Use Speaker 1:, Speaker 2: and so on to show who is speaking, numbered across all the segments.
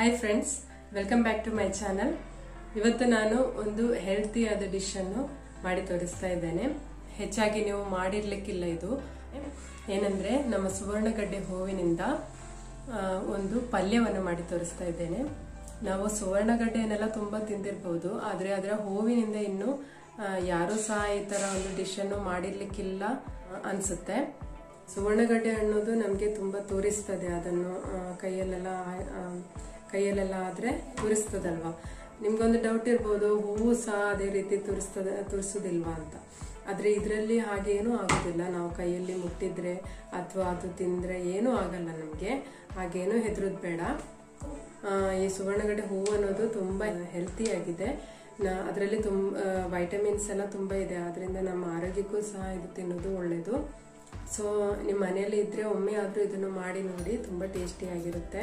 Speaker 1: hi friends welcome back to my channel ಇವತ್ತು ನಾನು ಒಂದು ಹೆಲ್ತಿಯಾದ ಡಿಶ್ ಅನ್ನು ಮಾಡಿ ತೋರಿಸ್ತಾ ಇದ್ದೇನೆ ಹೆಚ್ಚಾಗಿ ನೀವು ಮಾಡಿರ್ಲಿಕ್ಕಿಲ್ಲ ಇದು ಏನಂದ್ರೆ ನಮ್ಮ ಸುವರ್ಣಗಡ್ಡೆ ಹೂವಿನಿಂದ ಆ, ಒಂದು ಪಲ್ಯವನ್ನು ಮಾಡಿ ತೋರಿಸ್ತಾ ಇದ್ದೇನೆ ನಾವು ಸುವರ್ಣಗಡ್ಡೆಯನ್ನೆಲ್ಲ ತುಂಬಾ ತಿಂದಿರ್ಬೋದು ಆದ್ರೆ ಅದರ ಹೂವಿನಿಂದ ಇನ್ನು ಆ, ಯಾರೂ ಸಹ ಈ ತರ ಒಂದು ಡಿಶ್ ಅನ್ನು ಮಾಡಿರ್ಲಿಕ್ಕಿಲ್ಲ ಆ, ಅನ್ಸುತ್ತೆ ಸುವರ್ಣಗಡ್ಡೆ ಅನ್ನೋದು ನಮಗೆ ತುಂಬಾ ತೋರಿಸ್ತದೆ ಅದನ್ನು ಆ, ಕೈಯಲ್ಲೆಲ್ಲ ಆ, ಕೈಯಲ್ಲೆಲ್ಲ ಆದ್ರೆ ತೋರಿಸ್ತದಲ್ವಾ ನಿಮ್ಗೊಂದು ಡೌಟ್ ಇರ್ಬೋದು ಹೂವು ಸಹ ಅದೇ ರೀತಿ ತೋರಿಸ್ತದ ತೋರಿಸೋದಿಲ್ವಾ ಅಂತ ಆದ್ರೆ ಇದರಲ್ಲಿ ಹಾಗೆ ಏನೂ ಆಗೋದಿಲ್ಲ ನಾವು ಕೈಯಲ್ಲಿ ಮುಟ್ಟಿದ್ರೆ ಅಥವಾ ಅದು ತಿಂದ್ರೆ ಏನೂ ಆಗಲ್ಲ ನಮಗೆ ಹಾಗೇನೂ ಹೆದರೋದು ಬೇಡ ಆ, ಈ ಸುವರ್ಣಗಡ್ಡೆ ಹೂವು ಅನ್ನೋದು ತುಂಬಾ ಹೆಲ್ತಿ ಆಗಿದೆ ಅದರಲ್ಲಿ ತುಂಬ ವೈಟಮಿನ್ಸ್ ಎಲ್ಲ ತುಂಬಾ ಇದೆ ಅದರಿಂದ ನಮ್ಮ ಆರೋಗ್ಯಕ್ಕೂ ಸಹ ಇದು ತಿನ್ನೋದು ಒಳ್ಳೇದು ಸೊ ನಿಮ್ಮ ಮನೆಯಲ್ಲಿ ಇದ್ರೆ ಒಮ್ಮೆ ಆದರೂ ಇದನ್ನು ಮಾಡಿ ನೋಡಿ ತುಂಬ ಟೇಸ್ಟಿಯಾಗಿರುತ್ತೆ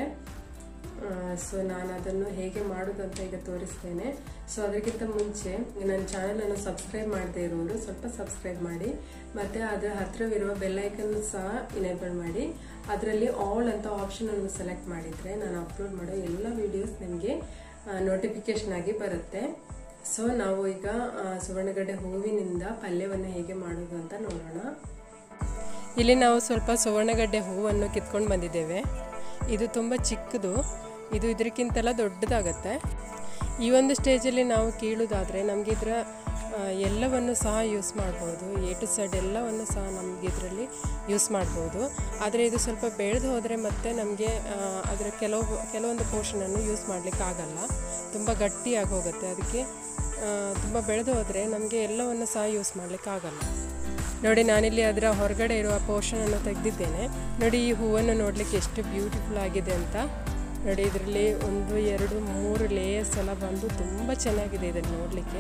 Speaker 1: ಸೊ ನಾನು ಅದನ್ನು ಹೇಗೆ ಮಾಡೋದಂತ ಈಗ ತೋರಿಸ್ತೇನೆ ಸೊ ಅದಕ್ಕಿಂತ ಮುಂಚೆ ನನ್ನ ಚಾನಲನ್ನು ಸಬ್ಸ್ಕ್ರೈಬ್ ಮಾಡದೇ ಇರೋರು ಸ್ವಲ್ಪ ಸಬ್ಸ್ಕ್ರೈಬ್ ಮಾಡಿ ಮತ್ತು ಅದರ ಹತ್ತಿರವಿರುವ ಬೆಲ್ಲೈಕನ್ ಸಹ ಇನೇಬಲ್ ಮಾಡಿ ಅದರಲ್ಲಿ ಆಲ್ ಅಂತ ಆಪ್ಷನ್ ಅನ್ನು ಸೆಲೆಕ್ಟ್ ಮಾಡಿದರೆ ನಾನು ಅಪ್ಲೋಡ್ ಮಾಡೋ ಎಲ್ಲ ವಿಡಿಯೋಸ್ ನಿಮಗೆ ನೋಟಿಫಿಕೇಶನ್ ಆಗಿ ಬರುತ್ತೆ ಸೊ ನಾವು ಈಗ ಆ, ಸುವರ್ಣಗಡ್ಡೆ ಹೂವಿನಿಂದ ಪಲ್ಯವನ್ನು ಹೇಗೆ ಮಾಡೋದು ಅಂತ ನೋಡೋಣ ಇಲ್ಲಿ ನಾವು ಸ್ವಲ್ಪ ಸುವರ್ಣಗಡ್ಡೆ ಹೂವನ್ನು ಕಿತ್ಕೊಂಡು ಬಂದಿದ್ದೇವೆ ಇದು ತುಂಬ ಚಿಕ್ಕದು ಇದು ಇದಕ್ಕಿಂತೆಲ್ಲ ದೊಡ್ಡದಾಗತ್ತೆ ಈ ಒಂದು ಸ್ಟೇಜಲ್ಲಿ ನಾವು ಕೀಳೋದಾದರೆ ನಮಗೆ ಇದರ ಆ, ಎಲ್ಲವನ್ನು ಸಹ ಯೂಸ್ ಮಾಡ್ಬೋದು ಎ ಟು ಸೈಡ್ ಎಲ್ಲವನ್ನು ಸಹ ನಮಗೆ ಇದರಲ್ಲಿ ಯೂಸ್ ಮಾಡ್ಬೋದು ಆದರೆ ಇದು ಸ್ವಲ್ಪ ಬೆಳೆದು ಹೋದರೆ ಮತ್ತೆ ನಮಗೆ ಅದರ ಕೆಲವು ಕೆಲವೊಂದು ಪೋರ್ಷನನ್ನು ಯೂಸ್ ಮಾಡಲಿಕ್ಕೆ ಆಗಲ್ಲ ತುಂಬ ಗಟ್ಟಿಯಾಗಿ ಹೋಗುತ್ತೆ ಅದಕ್ಕೆ ತುಂಬ ಬೆಳೆದು ಹೋದರೆ ನಮಗೆ ಎಲ್ಲವನ್ನು ಸಹ ಯೂಸ್ ಮಾಡಲಿಕ್ಕೆ ಆಗಲ್ಲ ನೋಡಿ ನಾನಿಲ್ಲಿ ಅದರ ಹೊರಗಡೆ ಇರುವ ಪೋರ್ಷನನ್ನು ತೆಗೆದಿದ್ದೇನೆ ನೋಡಿ ಈ ಹೂವನ್ನು ನೋಡಲಿಕ್ಕೆ ಎಷ್ಟು ಬ್ಯೂಟಿಫುಲ್ ಆಗಿದೆ ಅಂತ ನೋಡಿ ಇದರಲ್ಲಿ ಒಂದು ಎರಡು ಮೂರು ಲೇಯರ್ಸ್ ಎಲ್ಲ ಬಂದು ತುಂಬ ಚೆನ್ನಾಗಿದೆ ಇದನ್ನು ನೋಡಲಿಕ್ಕೆ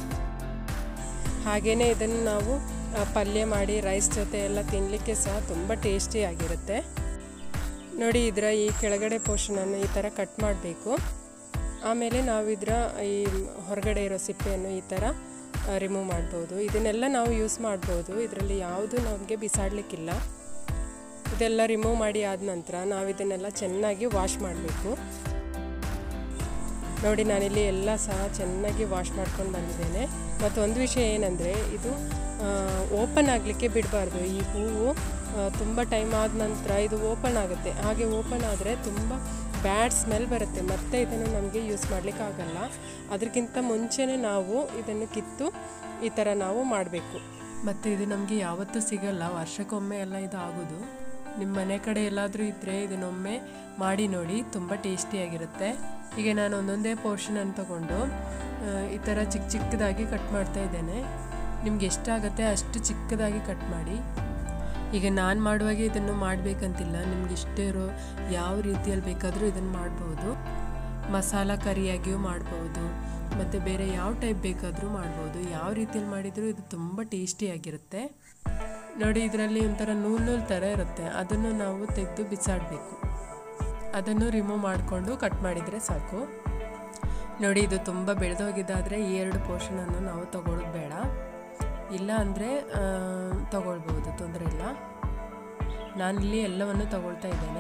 Speaker 1: ಹಾಗೆಯೇ ಇದನ್ನು ನಾವು ಆ, ಪಲ್ಯ ಮಾಡಿ ರೈಸ್ ಜೊತೆ ಎಲ್ಲ ತಿನ್ನಲಿಕ್ಕೆ ಸಹ ತುಂಬ ಟೇಸ್ಟಿಯಾಗಿರುತ್ತೆ ನೋಡಿ ಇದರ ಈ ಕೆಳಗಡೆ ಪೋರ್ಷನನ್ನು ಈ ಥರ ಕಟ್ ಮಾಡಬೇಕು ಆಮೇಲೆ ನಾವು ಇದರ ಈ ಹೊರಗಡೆ ಇರೋ ಸಿಪ್ಪೆಯನ್ನು ಈ ಥರ ರಿಮೂವ್ ಮಾಡ್ಬೋದು ಇದನ್ನೆಲ್ಲ ನಾವು ಯೂಸ್ ಮಾಡ್ಬೋದು ಇದರಲ್ಲಿ ಯಾವುದು ನಮಗೆ ಬಿಸಾಡಲಿಕ್ಕಿಲ್ಲ ಇದೆಲ್ಲ ರಿಮೂವ್ ಮಾಡಿ ಆದ ನಂತರ ನಾವು ಇದನ್ನೆಲ್ಲ ಚೆನ್ನಾಗಿ ವಾಶ್ ಮಾಡಬೇಕು ನೋಡಿ ನಾನಿಲ್ಲಿ ಎಲ್ಲ ಸಹ ಚೆನ್ನಾಗಿ ವಾಶ್ ಮಾಡ್ಕೊಂಡು ಬಂದಿದ್ದೇನೆ ಮತ್ತು ಒಂದು ವಿಷಯ ಏನಂದರೆ ಇದು ಓಪನ್ ಆಗಲಿಕ್ಕೆ ಬಿಡಬಾರ್ದು ಈ ಹೂವು ತುಂಬ ಟೈಮ್ ಆದ ನಂತರ ಇದು ಓಪನ್ ಆಗುತ್ತೆ ಹಾಗೆ ಓಪನ್ ಆದರೆ ತುಂಬ ಬ್ಯಾಡ್ ಸ್ಮೆಲ್ ಬರುತ್ತೆ ಮತ್ತೆ ಇದನ್ನು ನಮಗೆ ಯೂಸ್ ಮಾಡಲಿಕ್ಕೆ ಆಗಲ್ಲ ಅದಕ್ಕಿಂತ ಮುಂಚೆನೇ ನಾವು ಇದನ್ನು ಕಿತ್ತು ಈ ಥರ ನಾವು ಮಾಡಬೇಕು ಮತ್ತು ಇದು ನಮಗೆ ಯಾವತ್ತೂ ಸಿಗಲ್ಲ ವರ್ಷಕ್ಕೊಮ್ಮೆ ಎಲ್ಲ ಇದು ಆಗೋದು ನಿಮ್ಮ ಮನೆ ಕಡೆ ಎಲ್ಲಾದರೂ ಇದ್ದರೆ ಇದನ್ನೊಮ್ಮೆ ಮಾಡಿ ನೋಡಿ ತುಂಬ ಟೇಸ್ಟಿಯಾಗಿರುತ್ತೆ ಈಗ ನಾನು ಒಂದೊಂದೇ ಪೋರ್ಷನನ್ನು ತಗೊಂಡು ಆ, ಈ ಥರ ಚಿಕ್ಕ ಚಿಕ್ಕದಾಗಿ ಕಟ್ ಮಾಡ್ತಾ ಇದ್ದೇನೆ ನಿಮ್ಗೆ ಎಷ್ಟಾಗತ್ತೆ ಅಷ್ಟು ಚಿಕ್ಕದಾಗಿ ಕಟ್ ಮಾಡಿ ಈಗ ನಾನು ಮಾಡುವಾಗೆ ಇದನ್ನು ಮಾಡಬೇಕಂತಿಲ್ಲ ನಿಮ್ಗೆ ಇಷ್ಟೇ ಇರೋ ಯಾವ ರೀತಿಯಲ್ಲಿ ಬೇಕಾದರೂ ಇದನ್ನು ಮಾಡ್ಬೋದು ಮಸಾಲ ಕರಿಯಾಗಿಯೂ ಮಾಡ್ಬೋದು ಮತ್ತು ಬೇರೆ ಯಾವ ಟೈಪ್ ಬೇಕಾದರೂ ಮಾಡ್ಬೋದು ಯಾವ ರೀತಿಯಲ್ಲಿ ಮಾಡಿದರೂ ಇದು ತುಂಬ ಟೇಸ್ಟಿಯಾಗಿರುತ್ತೆ ನೋಡಿ ಇದರಲ್ಲಿ ಒಂಥರ ನೂಲು ನೂಲು ಥರ ಇರುತ್ತೆ ಅದನ್ನು ನಾವು ತೆಗೆದು ಬಿಸಾಡಬೇಕು ಅದನ್ನು ರಿಮೂವ್ ಮಾಡಿಕೊಂಡು ಕಟ್ ಮಾಡಿದರೆ ಸಾಕು ನೋಡಿ ಇದು ತುಂಬ ಬೆಳೆದೋಗಿದ್ದಾದರೆ ಈ ಎರಡು ಪೋರ್ಷನನ್ನು ನಾವು ತಗೊಳ್ಳೋದು ಬೇಡ ಇಲ್ಲ ಅಂದರೆ ತಗೊಳ್ಬೋದು ತೊಂದರೆ ಇಲ್ಲ ನಾನಿಲ್ಲಿ ಎಲ್ಲವನ್ನು ತಗೊಳ್ತಾ ಇದ್ದೇನೆ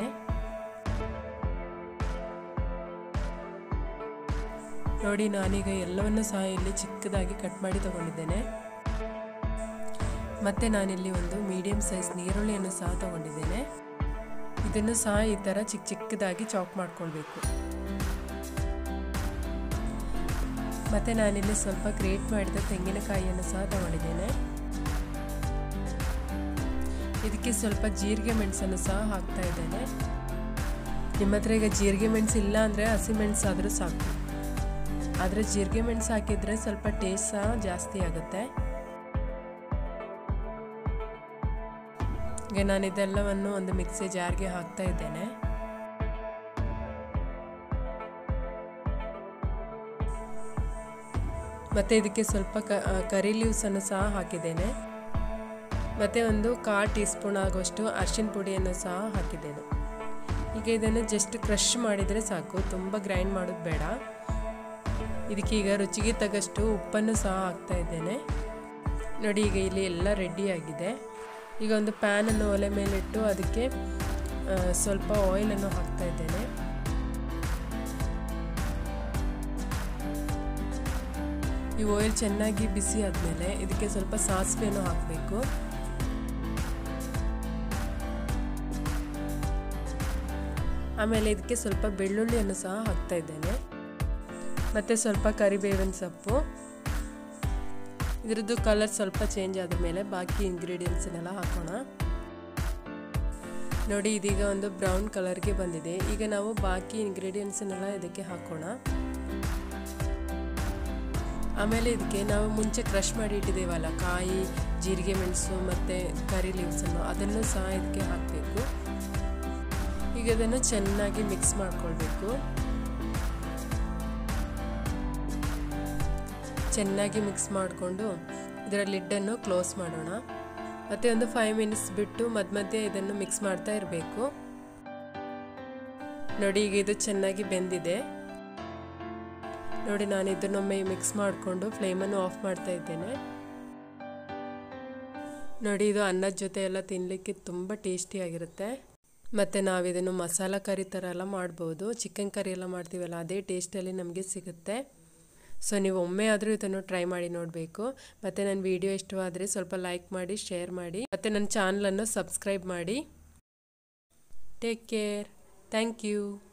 Speaker 1: ನೋಡಿ ನಾನೀಗ ಎಲ್ಲವನ್ನು ಸಹ ಇಲ್ಲಿ ಚಿಕ್ಕದಾಗಿ ಕಟ್ ಮಾಡಿ ತಗೊಂಡಿದ್ದೇನೆ ಮತ್ತು ನಾನಿಲ್ಲಿ ಒಂದು ಮೀಡಿಯಂ ಸೈಜ್ ನೀರುಳ್ಳಿಯನ್ನು ಸಹ ತಗೊಂಡಿದ್ದೇನೆ ಇದನ್ನು ಸಹ ಈ ಥರ ಚಿಕ್ಕ ಚಿಕ್ಕದಾಗಿ ಚಾಪ್ ಮಾಡ್ಕೊಳ್ಬೇಕು ಮತ್ತು ನಾನಿಲ್ಲಿ ಸ್ವಲ್ಪ ಗ್ರೇಟ್ ಮಾಡಿದ ತೆಂಗಿನಕಾಯಿಯನ್ನು ಸಹ ತಗೊಂಡಿದ್ದೇನೆ ಇದಕ್ಕೆ ಸ್ವಲ್ಪ ಜೀರಿಗೆ ಮೆಣಸನ್ನು ಸಹ ಹಾಕ್ತಾ ಇದ್ದೇನೆ ನಿಮ್ಮ ಹತ್ರ ಈಗ ಜೀರಿಗೆ ಮೆಣಸು ಇಲ್ಲ ಅಂದರೆ ಹಸಿಮೆಣಸು ಆದರೂ ಸಾಕು ಆದರೆ ಜೀರಿಗೆ ಮೆಣಸು ಹಾಕಿದರೆ ಸ್ವಲ್ಪ ಟೇಸ್ಟ್ ಸಹ ಜಾಸ್ತಿ ಆಗುತ್ತೆ ಈಗ ನಾನು ಇದೆಲ್ಲವನ್ನು ಒಂದು ಮಿಕ್ಸಿ ಜಾರ್ಗೆ ಹಾಕ್ತಾ ಇದ್ದೇನೆ ಮತ್ತು ಇದಕ್ಕೆ ಸ್ವಲ್ಪ ಕ ಕರಿ ಲೀವ್ಸನ್ನು ಸಹ ಹಾಕಿದ್ದೇನೆ ಮತ್ತು ಒಂದು ಕಾಲು ಟೀ ಸ್ಪೂನ್ ಆಗುವಷ್ಟು ಅರಿಶಿನ ಪುಡಿಯನ್ನು ಸಹ ಹಾಕಿದ್ದೇನೆ ಈಗ ಇದನ್ನು ಜಸ್ಟ್ ಕ್ರಷ್ ಮಾಡಿದರೆ ಸಾಕು ತುಂಬ ಗ್ರೈಂಡ್ ಮಾಡೋದು ಬೇಡ ಇದಕ್ಕೆ ಈಗ ರುಚಿಗೆ ತಗಷ್ಟು ಉಪ್ಪನ್ನು ಸಹ ಹಾಕ್ತಾ ಇದ್ದೇನೆ ನೋಡಿ ಈಗ ಇಲ್ಲಿ ಎಲ್ಲ ರೆಡಿಯಾಗಿದೆ ಈಗ ಒಂದು ಪ್ಯಾನನ್ನು ಒಲೆ ಮೇಲಿಟ್ಟು ಅದಕ್ಕೆ ಆ, ಸ್ವಲ್ಪ ಆಯಿಲನ್ನು ಹಾಕ್ತಾ ಇದ್ದೇನೆ ಈ ಆಯಿಲ್ ಚೆನ್ನಾಗಿ ಬಿಸಿ ಆದಮೇಲೆ ಇದಕ್ಕೆ ಸ್ವಲ್ಪ ಸಾಸಿವೆನೂ ಹಾಕಬೇಕು ಆಮೇಲೆ ಇದಕ್ಕೆ ಸ್ವಲ್ಪ ಬೆಳ್ಳುಳ್ಳಿಯನ್ನು ಸಹ ಹಾಕ್ತಾ ಇದ್ದೇನೆ ಮತ್ತು ಸ್ವಲ್ಪ ಕರಿಬೇವಿನ ಸೊಪ್ಪು ಇದರದ್ದು ಕಲರ್ ಸ್ವಲ್ಪ ಚೇಂಜ್ ಆದ ಮೇಲೆ ಬಾಕಿ ಇಂಗ್ರೀಡಿಯೆಂಟ್ಸನ್ನೆಲ್ಲ ಹಾಕೋಣ ನೋಡಿ ಇದೀಗ ಒಂದು ಬ್ರೌನ್ ಕಲರ್ಗೆ ಬಂದಿದೆ ಈಗ ನಾವು ಬಾಕಿ ಇಂಗ್ರೀಡಿಯೆಂಟ್ಸನ್ನೆಲ್ಲ ಇದಕ್ಕೆ ಹಾಕೋಣ ಆಮೇಲೆ ಇದಕ್ಕೆ ನಾವು ಮುಂಚೆ ಕ್ರಷ್ ಮಾಡಿ ಇಟ್ಟಿದ್ದೇವಲ್ಲ ಕಾಯಿ ಜೀರಿಗೆ ಮೆಣಸು ಮತ್ತು ಕರಿ ಲೀವ್ಸನ್ನು ಅದನ್ನು ಸಹ ಇದಕ್ಕೆ ಹಾಕಬೇಕು ಈಗ ಅದನ್ನು ಚೆನ್ನಾಗಿ ಮಿಕ್ಸ್ ಮಾಡ್ಕೊಳ್ಬೇಕು ಚೆನ್ನಾಗಿ ಮಿಕ್ಸ್ ಮಾಡಿಕೊಂಡು ಇದರ ಲಿಡ್ಡನ್ನು ಕ್ಲೋಸ್ ಮಾಡೋಣ ಮತ್ತು ಒಂದು ಫೈವ್ ಮಿನಿಟ್ಸ್ ಬಿಟ್ಟು ಮಧ್ಯ ಮಧ್ಯೆ ಇದನ್ನು ಮಿಕ್ಸ್ ಮಾಡ್ತಾ ಇರಬೇಕು ನೋಡಿ ಈಗ ಇದು ಚೆನ್ನಾಗಿ ಬೆಂದಿದೆ ನೋಡಿ ನಾನು ಇದನ್ನೊಮ್ಮೆ ಮಿಕ್ಸ್ ಮಾಡಿಕೊಂಡು ಫ್ಲೇಮನ್ನು ಆಫ್ ಮಾಡ್ತಾ ಇದ್ದೇನೆ ನೋಡಿ ಇದು ಅನ್ನದ ಜೊತೆ ಎಲ್ಲ ತಿನ್ನಲಿಕ್ಕೆ ತುಂಬ ಟೇಸ್ಟಿಯಾಗಿರುತ್ತೆ ಮತ್ತು ನಾವು ಇದನ್ನು ಮಸಾಲ ಕರಿ ಥರ ಎಲ್ಲ ಮಾಡ್ಬೋದು ಚಿಕನ್ ಕರಿ ಎಲ್ಲ ಮಾಡ್ತೀವಲ್ಲ ಅದೇ ಟೇಸ್ಟಲ್ಲಿ ನಮಗೆ ಸಿಗುತ್ತೆ ಸೊ ನೀವು ಒಮ್ಮೆ ಆದರೂ ಇದನ್ನು ಟ್ರೈ ಮಾಡಿ ನೋಡಬೇಕು ಮತ್ತು ನನ್ನ ವಿಡಿಯೋ ಇಷ್ಟವಾದರೆ ಸ್ವಲ್ಪ ಲೈಕ್ ಮಾಡಿ ಶೇರ್ ಮಾಡಿ ಮತ್ತು ನನ್ನ ಚಾನಲನ್ನು ಸಬ್ಸ್ಕ್ರೈಬ್ ಮಾಡಿ ಟೇಕ್ ಕೇರ್ ಥ್ಯಾಂಕ್ ಯು